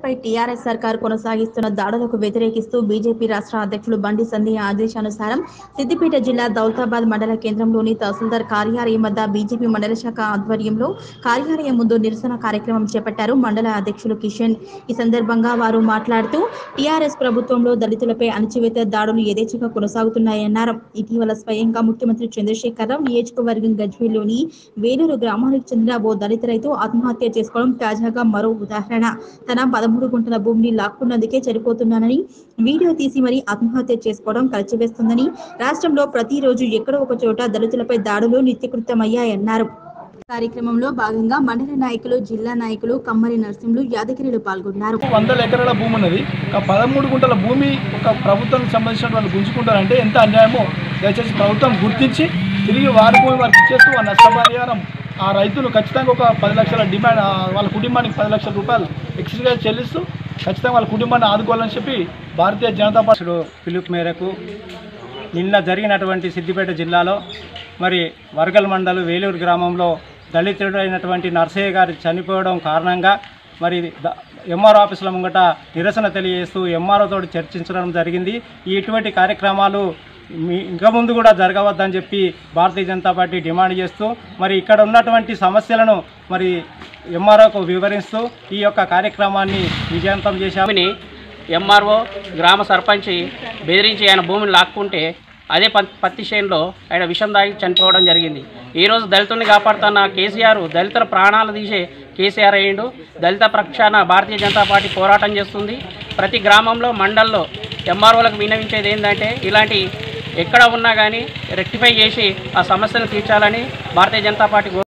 దళితులపై టీఆర్ఎస్ సర్కార్ కొనసాగిస్తున్న దాడులకు వ్యతిరేకిస్తూ బీజేపీ రాష్ట్ర అధ్యక్షులు బండి సంధ్య ఆదేశానుసారం సిద్దిపేట జిల్లా దౌలతాబాద్ మండల కేంద్రంలోని తహసీల్దార్ కార్యాలయం వద్ద బీజేపీ మండల శాఖ ఆధ్వర్యంలో కార్యాలయం ముందు నిరసన కార్యక్రమం చేపట్టారు మండల అధ్యక్షులు కిషన్ ఈ సందర్భంగా వారు మాట్లాడుతూ టీఆర్ఎస్ ప్రభుత్వంలో దళితులపై అణచివేత దాడులు యథేచ్ఛగా కొనసాగుతున్నాయన్నారు ఇటీవల స్వయంగా ముఖ్యమంత్రి చంద్రశేఖరరావు నియోజకవర్గం గజ్వేల్లోని వేలూరు గ్రామానికి చెందిన ఓ దళిత రైతు ఆత్మహత్య చేసుకోవడం తాజాగా మరో ఉదాహరణ తన పదమూడు గుంటల భూమిని లాక్కున్నందుకే చనిపోతున్నానని వీడియో తీసి మరీ ఆత్మహత్య చేసుకోవడం కలిచివేస్తుందని రాష్ట్రంలో ప్రతిరోజు ఎక్కడో ఒక చోట దళితులపై దాడులు నిత్యకృతమయ్యాయన్నారు కార్యక్రమంలో భాగంగా మండల నాయకులు జిల్లా నాయకులు కమ్మరి నరసింహులు యాదగిరిలు పాల్గొన్నారు వందల ఎకరాల భూమి ఉన్నది ఒక పదమూడు గుంటల భూమి ఒక ప్రభుత్వానికి సంబంధించిన వాళ్ళు గుంజుకుంటారంటే ఎంత అన్యాయమో దయచేసి ప్రభుత్వం గుర్తించి తిరిగి వారి భూమి వారికి ఇచ్చేస్తూ ఆ నష్టపరిహారం ఆ రైతులు ఖచ్చితంగా ఒక పది లక్షల డిమాండ్ ఆ వాళ్ళ కుటుంబానికి పది లక్షల రూపాయలు ఎక్స్ట్రా చెల్లిస్తూ ఖచ్చితంగా వాళ్ళ కుటుంబాన్ని ఆదుకోవాలని చెప్పి భారతీయ జనతా పార్టీ అధ్యక్షుడు పిలుపు మేరకు నిన్న జరిగినటువంటి సిద్దిపేట జిల్లాలో మరి వర్గల్ మండలు వేలూరు గ్రామంలో దళితుడైనటువంటి నర్సయ్య గారు చనిపోవడం కారణంగా మరి ద- ఎంఆర్ఓ ఆఫీసుల ముంగట నిరసన తెలియజేస్తూ ఎంఆర్ఓ తోటి చర్చించడం జరిగింది ఈ ఇటువంటి కార్యక్రమాలు మీ ఇంకా ముందు కూడా జరగవద్దని చెప్పి భారతీయ జనతా పార్టీ డిమాండ్ చేస్తూ మరి ఇక్కడ ఉన్నటువంటి సమస్యలను మరి ఎంఆర్ఓకు వివరిస్తూ ఈ యొక్క కార్యక్రమాన్ని విజయవంతం చేశాము భూమిని ఎంఆర్ఓ గ్రామ సర్పంచి బెదిరించి ఆయన భూమిని లాక్కుంటే అదే ప పత్తి చేనులో ఆయన విషం దాగి చనిపోవడం జరిగింది ఈరోజు దళితుల్ని కాపాడుతున్న కేసీఆర్ దళితుల ప్రాణాలు తీసే కేసీఆర్ అయ్యిండు దళిత పక్షాన భారతీయ జనతా పార్టీ పోరాటం చేస్తుంది ప్రతి గ్రామంలో మండల్లో ఎంఆర్ఓలకు విన్నవించేది ఏంటంటే ఇలాంటి ఎక్కడ ఉన్నా కానీ రెక్టిఫై చేసి ఆ సమస్యను తీర్చాలని భారతీయ జనతా పార్టీ